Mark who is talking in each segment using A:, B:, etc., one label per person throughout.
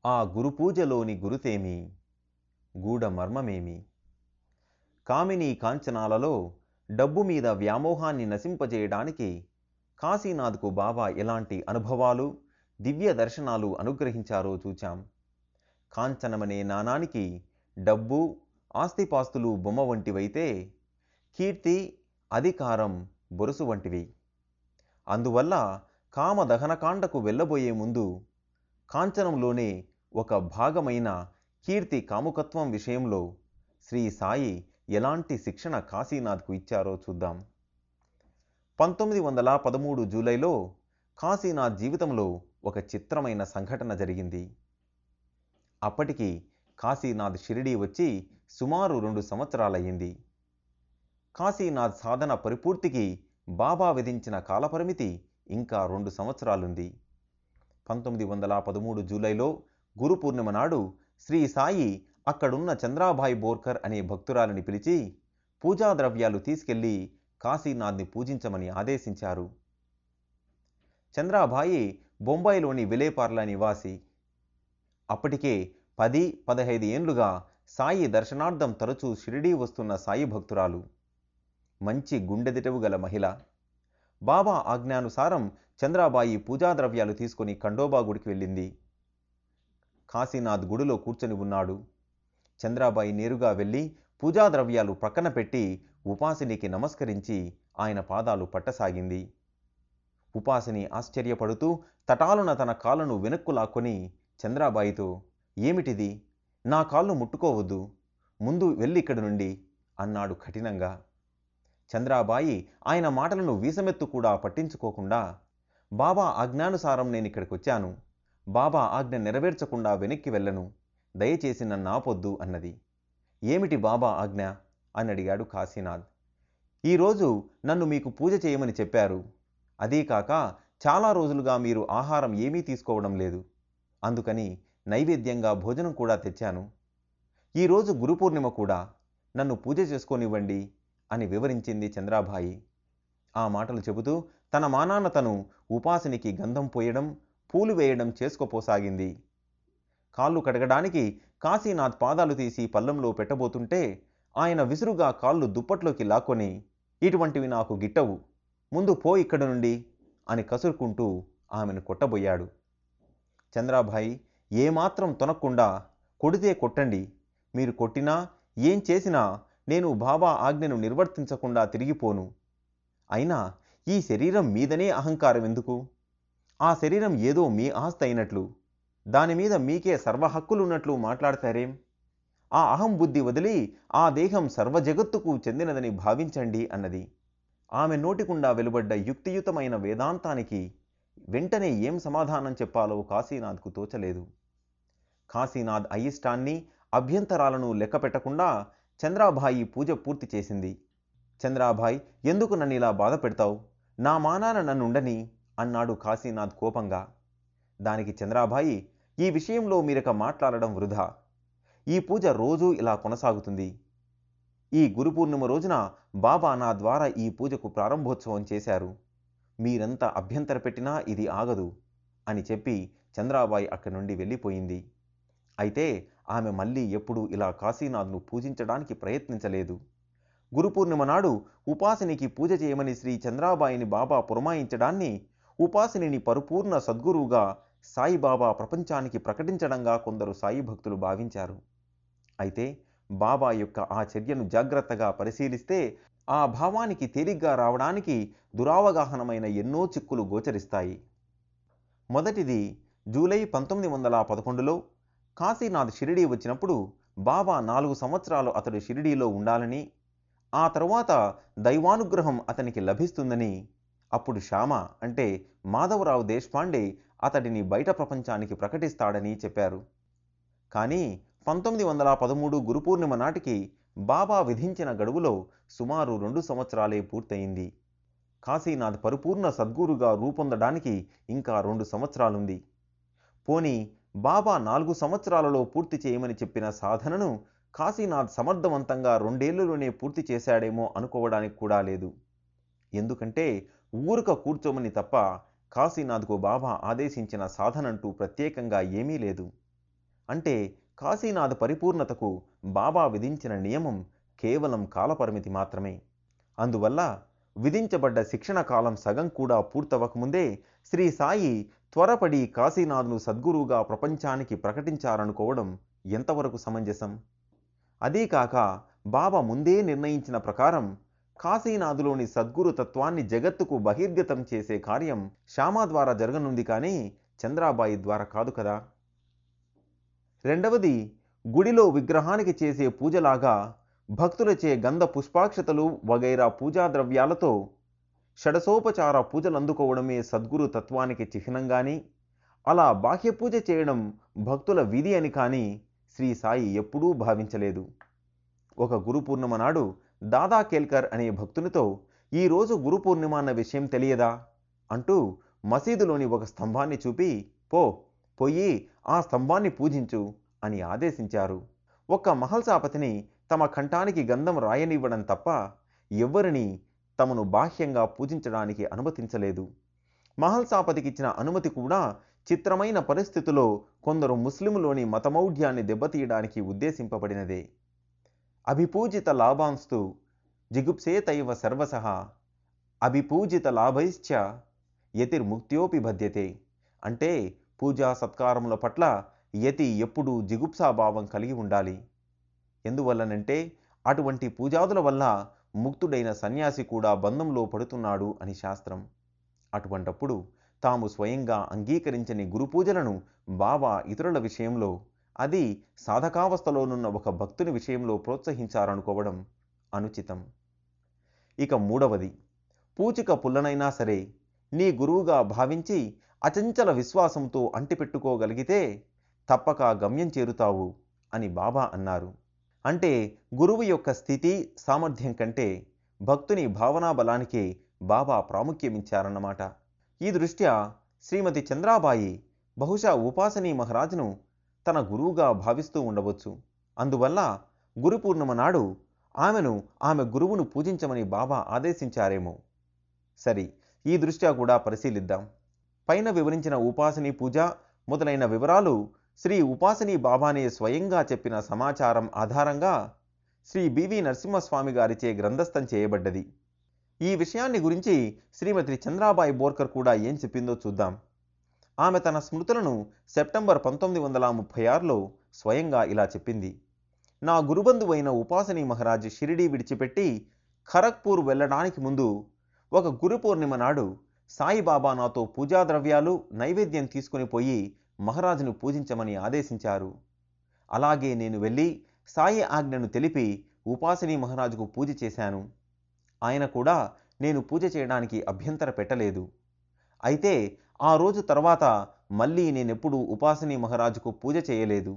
A: ఆ గురుపూజలోని గురుతేమి గూఢ మర్మమేమి కామిని కాంచనాలలో డబ్బు మీద వ్యామోహాన్ని నశింపజేయడానికి కాశీనాథ్కు బాబా ఎలాంటి అనుభవాలు దివ్య దర్శనాలు అనుగ్రహించారో చూచాం కాంచనమనే నాణానికి డబ్బు ఆస్తిపాస్తులు బొమ్మ వంటివైతే కీర్తి అధికారం బొరుసు వంటివి అందువల్ల కామ దహనకాండకు వెళ్ళబోయే ముందు కాంచనంలోనే ఒక భాగమైన కీర్తి కాముకత్వం విషయంలో శ్రీ సాయి ఎలాంటి శిక్షణ కాశీనాథ్కు ఇచ్చారో చూద్దాం పంతొమ్మిది వందల పదమూడు జూలైలో కాశీనాథ్ జీవితంలో ఒక చిత్రమైన సంఘటన జరిగింది అప్పటికి కాశీనాథ్ షిరిడీ వచ్చి సుమారు రెండు సంవత్సరాలయ్యింది కాశీనాథ్ సాధన పరిపూర్తికి బాబా విధించిన కాలపరిమితి ఇంకా రెండు సంవత్సరాలుంది పంతొమ్మిది వందల పదమూడు జూలైలో గురు పూర్ణిమ నాడు శ్రీ సాయి అక్కడున్న చంద్రాభాయ్ బోర్కర్ అనే భక్తురాలిని పిలిచి పూజా ద్రవ్యాలు తీసుకెళ్లి కాశీనాథ్ని పూజించమని ఆదేశించారు చంద్రాభాయి బొంబాయిలోని విలేపార్ల నివాసి అప్పటికే పది పదహైదు ఏండ్లుగా సాయి దర్శనార్థం తరచూ షిరిడీ వస్తున్న సాయి భక్తురాలు మంచి గుండెదిటవు గల మహిళ బాబా ఆజ్ఞానుసారం చంద్రాబాయి పూజా ద్రవ్యాలు తీసుకుని ఖండోబా గుడికి వెళ్ళింది కాశీనాథ్ గుడిలో కూర్చొని ఉన్నాడు చంద్రాబాయి నేరుగా వెళ్ళి పూజా ద్రవ్యాలు ప్రక్కన పెట్టి ఉపాసినికి నమస్కరించి ఆయన పాదాలు పట్టసాగింది ఉపాసిని ఆశ్చర్యపడుతూ తటాలున తన కాళ్ళను వెనక్కు లాక్కొని చంద్రాబాయితో ఏమిటిది నా కాళ్ళు ముట్టుకోవద్దు ముందు వెళ్ళి ఇక్కడి నుండి అన్నాడు కఠినంగా చంద్రాబాయి ఆయన మాటలను వీసమెత్తు కూడా పట్టించుకోకుండా బాబా ఆజ్ఞానుసారం నేను ఇక్కడికి వచ్చాను బాబా ఆజ్ఞ నెరవేర్చకుండా వెనక్కి వెళ్ళను దయచేసి నన్ను ఆపొద్దు అన్నది ఏమిటి బాబా ఆజ్ఞ అని అడిగాడు కాశీనాథ్ ఈరోజు నన్ను మీకు పూజ చేయమని చెప్పారు అదీ కాక చాలా రోజులుగా మీరు ఆహారం ఏమీ తీసుకోవడం లేదు అందుకని నైవేద్యంగా భోజనం కూడా తెచ్చాను ఈరోజు గురు పూర్ణిమ కూడా నన్ను పూజ చేసుకోనివ్వండి అని వివరించింది చంద్రాబాయి ఆ మాటలు చెబుతూ తన మానాన్న తను ఉపాసినికి గంధం పోయడం పూలు వేయడం చేసుకోపోసాగింది కాళ్ళు కడగడానికి కాశీనాథ్ పాదాలు తీసి పల్లంలో పెట్టబోతుంటే ఆయన విసురుగా కాళ్ళు దుప్పట్లోకి లాక్కొని ఇటువంటివి నాకు గిట్టవు ముందు పో ఇక్కడి నుండి అని కసురుకుంటూ ఆమెను కొట్టబోయాడు చంద్రాభాయ్ ఏమాత్రం తొనక్కుండా కొడితే కొట్టండి మీరు కొట్టినా ఏం చేసినా నేను బాబా ఆజ్ఞను నిర్వర్తించకుండా తిరిగిపోను అయినా ఈ శరీరం మీదనే అహంకారం ఎందుకు ఆ శరీరం ఏదో మీ ఆస్తి అయినట్లు దాని మీద మీకే సర్వ హక్కులున్నట్లు మాట్లాడతారేం ఆ అహం బుద్ధి వదిలి ఆ దేహం సర్వజగత్తుకు చెందినదని భావించండి అన్నది ఆమె నోటికుండా వెలువడ్డ యుక్తియుతమైన వేదాంతానికి వెంటనే ఏం సమాధానం చెప్పాలో కాశీనాథ్కు తోచలేదు కాశీనాథ్ అయిష్టాన్ని అభ్యంతరాలను లెక్క పెట్టకుండా చంద్రాభాయి పూజ పూర్తి చేసింది చంద్రాభాయ్ ఎందుకు నన్ను ఇలా బాధ పెడతావు నా మానాన నన్నుండని అన్నాడు కాశీనాథ్ కోపంగా దానికి చంద్రాభాయి ఈ విషయంలో మీరక మాట్లాడడం వృధా ఈ పూజ రోజూ ఇలా కొనసాగుతుంది ఈ గురు పూర్ణిమ రోజున బాబా నా ద్వారా ఈ పూజకు ప్రారంభోత్సవం చేశారు మీరంతా అభ్యంతర పెట్టినా ఇది ఆగదు అని చెప్పి చంద్రాబాయి అక్కడి నుండి వెళ్ళిపోయింది అయితే ఆమె మళ్ళీ ఎప్పుడూ ఇలా కాశీనాథ్ను పూజించడానికి ప్రయత్నించలేదు గురు పూర్ణిమ నాడు ఉపాసినికి పూజ చేయమని శ్రీ చంద్రాబాయిని బాబా పురమాయించడాన్ని ఉపాసిని పరిపూర్ణ సద్గురువుగా సాయిబాబా ప్రపంచానికి ప్రకటించడంగా కొందరు సాయి భక్తులు భావించారు అయితే బాబా యొక్క ఆ చర్యను జాగ్రత్తగా పరిశీలిస్తే ఆ భావానికి తేలిగ్గా రావడానికి దురావగాహనమైన ఎన్నో చిక్కులు గోచరిస్తాయి మొదటిది జూలై పంతొమ్మిది వందల పదకొండులో కాశీనాథ్ షిరిడీ వచ్చినప్పుడు బాబా నాలుగు సంవత్సరాలు అతడు షిరిడీలో ఉండాలని ఆ తరువాత దైవానుగ్రహం అతనికి లభిస్తుందని అప్పుడు శ్యామ అంటే మాధవరావు దేశపాండే అతడిని బయట ప్రపంచానికి ప్రకటిస్తాడని చెప్పారు కానీ పంతొమ్మిది వందల పదమూడు గురుపూర్ణిమ నాటికి బాబా విధించిన గడువులో సుమారు రెండు సంవత్సరాలే పూర్తయింది కాశీనాథ్ పరిపూర్ణ సద్గురుగా రూపొందడానికి ఇంకా రెండు సంవత్సరాలుంది పోని బాబా నాలుగు సంవత్సరాలలో పూర్తి చేయమని చెప్పిన సాధనను కాశీనాథ్ సమర్థవంతంగా రెండేళ్లలోనే పూర్తి చేశాడేమో అనుకోవడానికి కూడా లేదు ఎందుకంటే ఊరక కూర్చోమని తప్ప కాశీనాథ్కు బాబా ఆదేశించిన సాధనంటూ ప్రత్యేకంగా ఏమీ లేదు అంటే కాశీనాథ్ పరిపూర్ణతకు బాబా విధించిన నియమం కేవలం కాలపరిమితి మాత్రమే అందువల్ల విధించబడ్డ శిక్షణ కాలం సగం కూడా పూర్తవకముందే శ్రీ సాయి త్వరపడి కాశీనాథ్ను సద్గురువుగా ప్రపంచానికి ప్రకటించారనుకోవడం ఎంతవరకు సమంజసం అదీ కాక బాబా ముందే నిర్ణయించిన ప్రకారం కాశీనాథులోని సద్గురు తత్వాన్ని జగత్తుకు బహిర్గతం చేసే కార్యం శ్యామా ద్వారా జరగనుంది కానీ చంద్రాబాయి ద్వారా కాదు కదా రెండవది గుడిలో విగ్రహానికి చేసే పూజలాగా భక్తులచే గంధ పుష్పాక్షతలు వగైరా పూజా ద్రవ్యాలతో షడసోపచార పూజలు అందుకోవడమే సద్గురు తత్వానికి చిహ్నంగాని అలా బాహ్య పూజ చేయడం భక్తుల విధి అని కానీ శ్రీ సాయి ఎప్పుడూ భావించలేదు ఒక గురు పూర్ణిమ నాడు దాదా కేల్కర్ అనే భక్తునితో ఈరోజు గురు పూర్ణిమ అన్న విషయం తెలియదా అంటూ మసీదులోని ఒక స్తంభాన్ని చూపి పో పోయి ఆ స్తంభాన్ని పూజించు అని ఆదేశించారు ఒక్క మహల్సాపతిని తమ కంఠానికి గంధం రాయనివ్వడం తప్ప ఎవ్వరిని తమను బాహ్యంగా పూజించడానికి అనుమతించలేదు మహల్సాపతికిచ్చిన అనుమతి కూడా చిత్రమైన పరిస్థితిలో కొందరు ముస్లింలోని మతమౌఢ్యాన్ని దెబ్బతీయడానికి ఉద్దేశింపబడినదే అభిపూజిత లాభాంస్తు జిగుప్సేతైవ సర్వసహ అభిపూజిత లాభైశ్చ యతిర్ముక్త్యోపి బధ్యతే అంటే పూజా సత్కారముల పట్ల యతి ఎప్పుడూ జిగుప్సాభావం కలిగి ఉండాలి ఎందువల్లనంటే అటువంటి పూజాదుల వల్ల ముక్తుడైన సన్యాసి కూడా బంధంలో పడుతున్నాడు అని శాస్త్రం అటువంటప్పుడు తాము స్వయంగా అంగీకరించని గురు పూజలను బాబా ఇతరుల విషయంలో అది సాధకావస్థలోనున్న ఒక భక్తుని విషయంలో ప్రోత్సహించారనుకోవడం అనుచితం ఇక మూడవది పూచిక పుల్లనైనా సరే నీ గురువుగా భావించి అచంచల విశ్వాసంతో అంటిపెట్టుకోగలిగితే తప్పక గమ్యం చేరుతావు అని బాబా అన్నారు అంటే గురువు యొక్క స్థితి సామర్థ్యం కంటే భక్తుని భావనా బలానికి బాబా ప్రాముఖ్యమిచ్చారన్నమాట ఈ దృష్ట్యా శ్రీమతి చంద్రాబాయి బహుశా ఉపాసనీ మహారాజును తన గురువుగా భావిస్తూ ఉండవచ్చు అందువల్ల గురు పూర్ణిమ నాడు ఆమెను ఆమె గురువును పూజించమని బాబా ఆదేశించారేమో సరి ఈ దృష్ట్యా కూడా పరిశీలిద్దాం పైన వివరించిన ఉపాసనీ పూజ మొదలైన వివరాలు శ్రీ ఉపాసనీ బాబానే స్వయంగా చెప్పిన సమాచారం ఆధారంగా శ్రీ బివి నరసింహస్వామి గారిచే గ్రంథస్థం చేయబడ్డది ఈ విషయాన్ని గురించి శ్రీమతి చంద్రాబాయి బోర్కర్ కూడా ఏం చెప్పిందో చూద్దాం ఆమె తన స్మృతులను సెప్టెంబర్ పంతొమ్మిది వందల ముప్పై ఆరులో స్వయంగా ఇలా చెప్పింది నా గురుబంధువైన ఉపాసనీ మహారాజ్ షిరిడీ విడిచిపెట్టి ఖరగ్పూర్ వెళ్ళడానికి ముందు ఒక గురు పూర్ణిమ నాడు సాయిబాబా నాతో పూజా ద్రవ్యాలు నైవేద్యం తీసుకుని పోయి మహారాజును పూజించమని ఆదేశించారు అలాగే నేను వెళ్ళి సాయి ఆజ్ఞను తెలిపి ఉపాసనీ మహారాజుకు పూజ చేశాను ఆయన కూడా నేను పూజ చేయడానికి అభ్యంతర పెట్టలేదు అయితే ఆ రోజు తర్వాత మళ్ళీ నేనెప్పుడు ఉపాసనీ మహారాజుకు పూజ చేయలేదు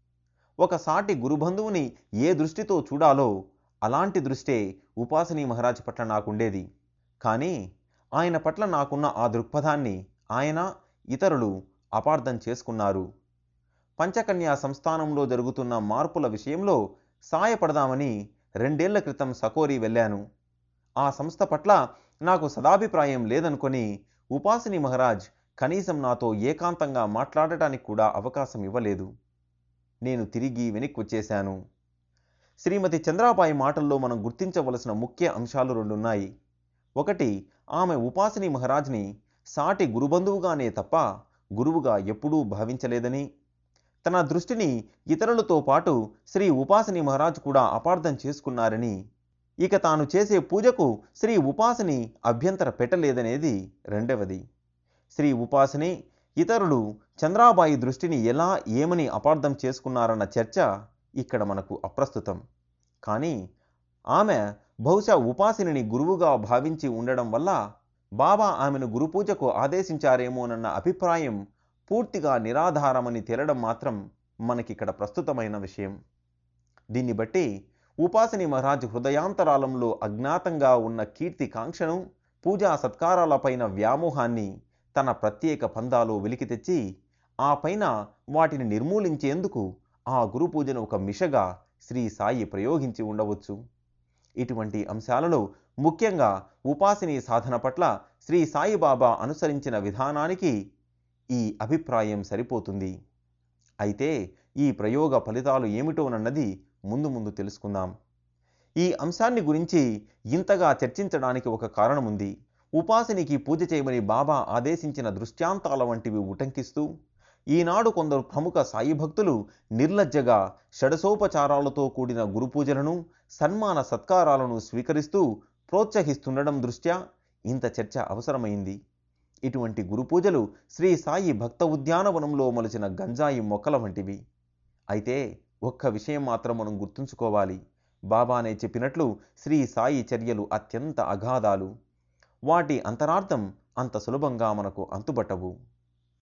A: ఒక సాటి గురుబంధువుని ఏ దృష్టితో చూడాలో అలాంటి దృష్టే ఉపాసనీ మహారాజు పట్ల నాకుండేది కానీ ఆయన పట్ల నాకున్న ఆ దృక్పథాన్ని ఆయన ఇతరులు అపార్థం చేసుకున్నారు పంచకన్యా సంస్థానంలో జరుగుతున్న మార్పుల విషయంలో సాయపడదామని రెండేళ్ల క్రితం సకోరి వెళ్ళాను ఆ సంస్థ పట్ల నాకు సదాభిప్రాయం లేదనుకొని ఉపాసిని మహారాజ్ కనీసం నాతో ఏకాంతంగా మాట్లాడటానికి కూడా అవకాశం ఇవ్వలేదు నేను తిరిగి వెనక్కి వచ్చేశాను శ్రీమతి చంద్రాబాయి మాటల్లో మనం గుర్తించవలసిన ముఖ్య అంశాలు రెండున్నాయి ఒకటి ఆమె ఉపాసిని మహారాజ్ని సాటి గురుబంధువుగానే తప్ప గురువుగా ఎప్పుడూ భావించలేదని తన దృష్టిని ఇతరులతో పాటు శ్రీ ఉపాసిని మహారాజ్ కూడా అపార్థం చేసుకున్నారని ఇక తాను చేసే పూజకు శ్రీ ఉపాసిని అభ్యంతర పెట్టలేదనేది రెండవది శ్రీ ఉపాసిని ఇతరులు చంద్రాబాయి దృష్టిని ఎలా ఏమని అపార్థం చేసుకున్నారన్న చర్చ ఇక్కడ మనకు అప్రస్తుతం కానీ ఆమె బహుశా ఉపాసిని గురువుగా భావించి ఉండడం వల్ల బాబా ఆమెను గురుపూజకు ఆదేశించారేమోనన్న అభిప్రాయం పూర్తిగా నిరాధారమని తేలడం మాత్రం మనకిక్కడ ప్రస్తుతమైన విషయం దీన్ని బట్టి ఉపాసిని మహారాజ్ హృదయాంతరాలంలో అజ్ఞాతంగా ఉన్న కీర్తి కాంక్షను పూజా సత్కారాలపైన వ్యామోహాన్ని తన ప్రత్యేక పందాలో వెలికి తెచ్చి ఆ పైన వాటిని నిర్మూలించేందుకు ఆ గురు పూజను ఒక మిషగా శ్రీ సాయి ప్రయోగించి ఉండవచ్చు ఇటువంటి అంశాలలో ముఖ్యంగా ఉపాసిని సాధన పట్ల శ్రీ సాయిబాబా అనుసరించిన విధానానికి ఈ అభిప్రాయం సరిపోతుంది అయితే ఈ ప్రయోగ ఫలితాలు ఏమిటోనన్నది ముందు ముందు తెలుసుకుందాం ఈ అంశాన్ని గురించి ఇంతగా చర్చించడానికి ఒక కారణం ఉంది ఉపాసనికి పూజ చేయమని బాబా ఆదేశించిన దృష్టాంతాల వంటివి ఉటంకిస్తూ ఈనాడు కొందరు ప్రముఖ సాయి భక్తులు నిర్లజ్జగా షడసోపచారాలతో కూడిన గురు పూజలను సన్మాన సత్కారాలను స్వీకరిస్తూ ప్రోత్సహిస్తుండడం దృష్ట్యా ఇంత చర్చ అవసరమైంది ఇటువంటి గురు పూజలు శ్రీ సాయి భక్త ఉద్యానవనంలో మొలిచిన గంజాయి మొక్కల వంటివి అయితే ఒక్క విషయం మాత్రం మనం గుర్తుంచుకోవాలి బాబానే చెప్పినట్లు శ్రీ సాయి చర్యలు అత్యంత అగాధాలు వాటి అంతరార్థం అంత సులభంగా మనకు అంతుబట్టవు